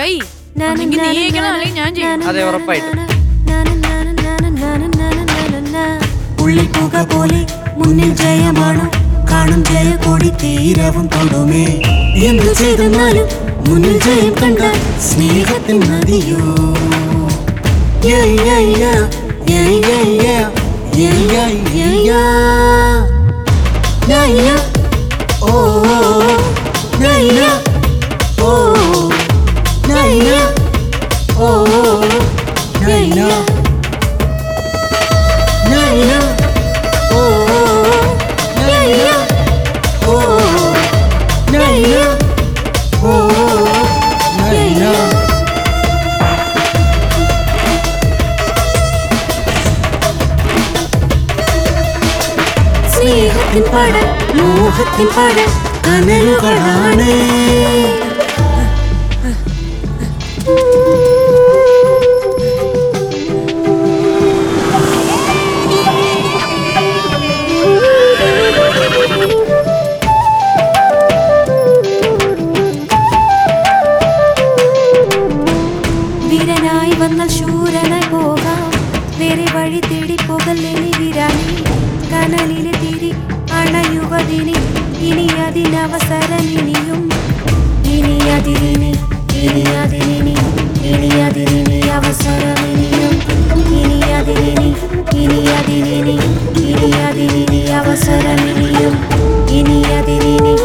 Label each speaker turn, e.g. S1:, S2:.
S1: കൈ ഒന്നെങ്കിൽ നീ ജയിക്കണം അല്ലെങ്കിൽ ഞാൻ ചെയ്യണം
S2: അതെ ഉറപ്പായിട്ടും
S3: ഉള്ളിൽ പുക പോലെ മുന്നിൽ ജയമാണ് കാണും ജയക്കൊടി തീരവും തൊടുമേ എന്തു ചെയ്തെന്നാലും മുന്നിൽ ജയം കണ്ടാൽ സ്നേഹത്തിൽ നദിയോ Yeah, yeah, yeah. Yeah, yeah, yeah. Yeah, yeah, yeah, yeah. Yeah, yeah. Oh, oh, oh. Yeah, yeah. Oh, oh. Yeah, yeah. Oh, oh, oh. Yeah, yeah. Yeah, yeah. Oh, oh, oh. Yeah, yeah. Oh, oh. Yeah, yeah. Oh, oh. Yeah, yeah. സ്നേഹത്തിൻ പട മോഹത്തിൻ പട കനലുകളാണ്
S4: വീരനായി വന്നാൽ ശൂരനായി പോകാം വേറെ വഴി തേടി പോകല്ലേ നീ വീരാണി കനലിലെ തിരി അണയുവതിനി ഇനി അതിനവസരം ഇനിയും ഇനി അതിരിനി ഇനി അതിരിനി ഇനി അതിരിനി അവസരം ഇനിയും ഇനി അതിരിനി ഇനി അതിരിനി ഇനി അതിരിനി അവസരം ഇനിയും ഇനി അതിരിനി